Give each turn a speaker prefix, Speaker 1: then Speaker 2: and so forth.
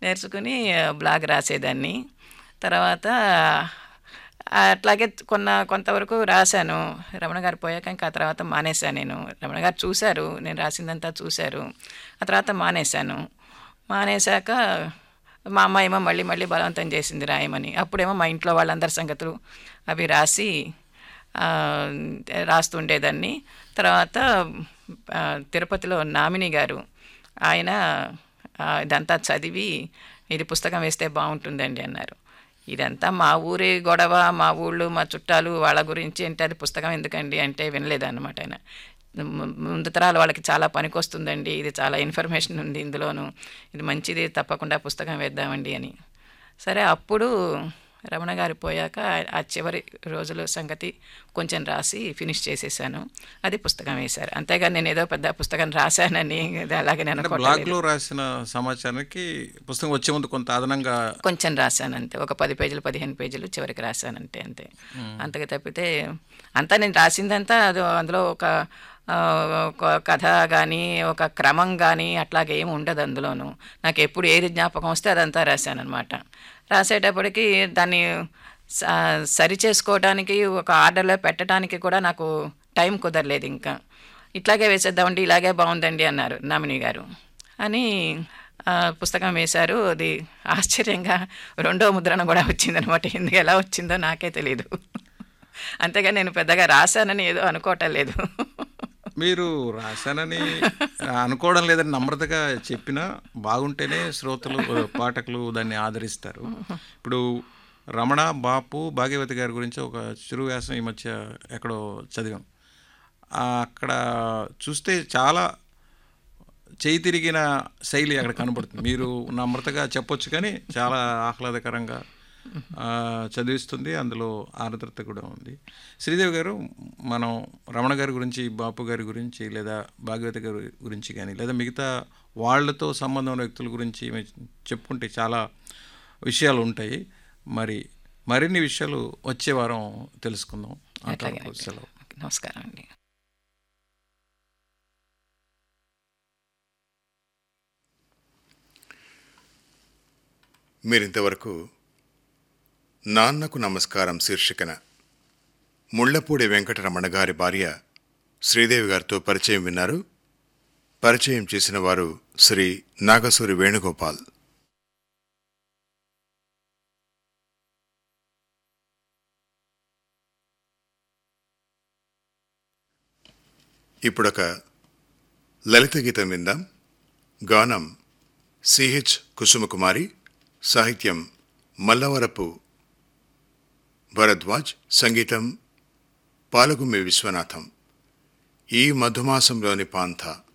Speaker 1: నేర్చుకుని బ్లాగ్ రాసేదాన్ని తర్వాత అట్లాగే కొన్న కొంతవరకు రాశాను రమణ గారు పోయాక ఇంకా ఆ తర్వాత మానేశాను నేను రమణ గారు చూశారు నేను రాసిందంతా చూశారు ఆ తర్వాత మానేశాను మానేశాక మా అమ్మ ఏమో మళ్ళీ మళ్ళీ బలవంతం చేసింది రాయమని అప్పుడేమో మా ఇంట్లో వాళ్ళందరి సంగతులు అవి రాసి ఆ, రాస్తుండేదాన్ని తర్వాత ఆ, తిరుపతిలో నామిని గారు ఆయన ఆ, ఇదంతా చదివి ఇది పుస్తకం వేస్తే బాగుంటుందండి అన్నారు ఇదంతా మా ఊరి గొడవ మా ఊళ్ళు మా చుట్టాలు వాళ్ళ గురించి అంటే అది పుస్తకం ఎందుకండి అంటే వినలేదన్నమాట ఆయన ము- ముందు తరాల వాళ్ళకి చాలా పనికొస్తుందండి ఇది చాలా ఇన్ఫర్మేషన్ ఉంది ఇందులోను ఇది మంచిది తప్పకుండా పుస్తకం వేద్దామండి అని సరే అప్పుడు రమణ గారు పోయాక ఆ చివరి రోజుల సంగతి కొంచెం రాసి ఫినిష్ చేసేసాను అది పుస్తకం వేశారు అంతేగాని నేను ఏదో పెద్ద పుస్తకం రాశానని అది అలాగే నేను
Speaker 2: అంటే
Speaker 1: అనుకోవట్లేదు.
Speaker 2: బ్లాగ్లో రాసిన సమాచారానికి పుస్తకం వచ్చే ముందు కొంత అదనంగా
Speaker 1: కొంచెం రాశాను అంతే ఒక పది పేజీలు పదిహేను పేజీలు చివరికి రాశాను అంతే అంతే అంతకు తప్పితే అంతా నేను రాసిందంతా అది అందులో ఒక ఆ, ఒక కథ కానీ ఒక క్రమం కానీ అట్లాగే ఏమి ఉండదు అందులోను నాకు ఎప్పుడు ఏది జ్ఞాపకం వస్తే అదంతా రాశాను అనమాట రాసేటప్పటికి దాన్ని స- సరి చేసుకోవడానికి ఒక ఆర్డర్లో పెట్టడానికి కూడా నాకు టైం కుదరలేదు ఇంకా ఇట్లాగే వేసేద్దామండి ఇలాగే బాగుందండి అన్నారు నామిని గారు అని ఆ, పుస్తకం వేశారు అది ఆశ్చర్యంగా రెండో ముద్రణ కూడా వచ్చిందనమాట ఎందుకు ఎలా వచ్చిందో నాకే తెలియదు అంతేగా నేను పెద్దగా రాశానని ఏదో అనుకోవటం లేదు
Speaker 2: మీరు రాశానని అనుకోవడం లేదని నమ్రతగా చెప్పినా బాగుంటేనే శ్రోతలు పాఠకులు దాన్ని ఆదరిస్తారు ఇప్పుడు రమణ బాపు భాగ్యవతి గారి గురించి ఒక చిరు వ్యాసం ఈ మధ్య ఎక్కడో చదివాం ఆ, అక్కడ చూస్తే చాలా చేయి తిరిగిన శైలి అక్కడ కనబడుతుంది మీరు నమ్రతగా చెప్పొచ్చు కానీ చాలా ఆహ్లాదకరంగా ఆ, చదివిస్తుంది అందులో ఆర్ద్రత కూడా ఉంది శ్రీదేవి గారు మనం రమణ గారి గురించి బాపు గారి గురించి లేదా భాగవతి గారి గురించి కానీ లేదా మిగతా వాళ్ళతో సంబంధం ఉన్న వ్యక్తుల గురించి మేము చెప్పుకుంటే చాలా విషయాలు ఉంటాయి మరి మరిన్ని విషయాలు వచ్చే వారం తెలుసుకుందాం
Speaker 1: అట్లాగే
Speaker 2: అంతవరకు సెలవు
Speaker 1: నమస్కారం అండి
Speaker 3: మీరింతవరకు నాన్నకు నమస్కారం శీర్షికన ముళ్లపూడి వెంకటరమణ గారి భార్య శ్రీదేవి గారితో పరిచయం విన్నారు పరిచయం చేసిన వారు శ్రీ నాగసూరి వేణుగోపాల్ ఇప్పుడొక లలిత గీతం విందాం గానం సిహెచ్ కుసుమకుమారి సాహిత్యం మల్లవరపు భరద్వాజ్ సంగీతం పాలగుమ్మి విశ్వనాథం ఈ మధుమాసంలోని పాంథ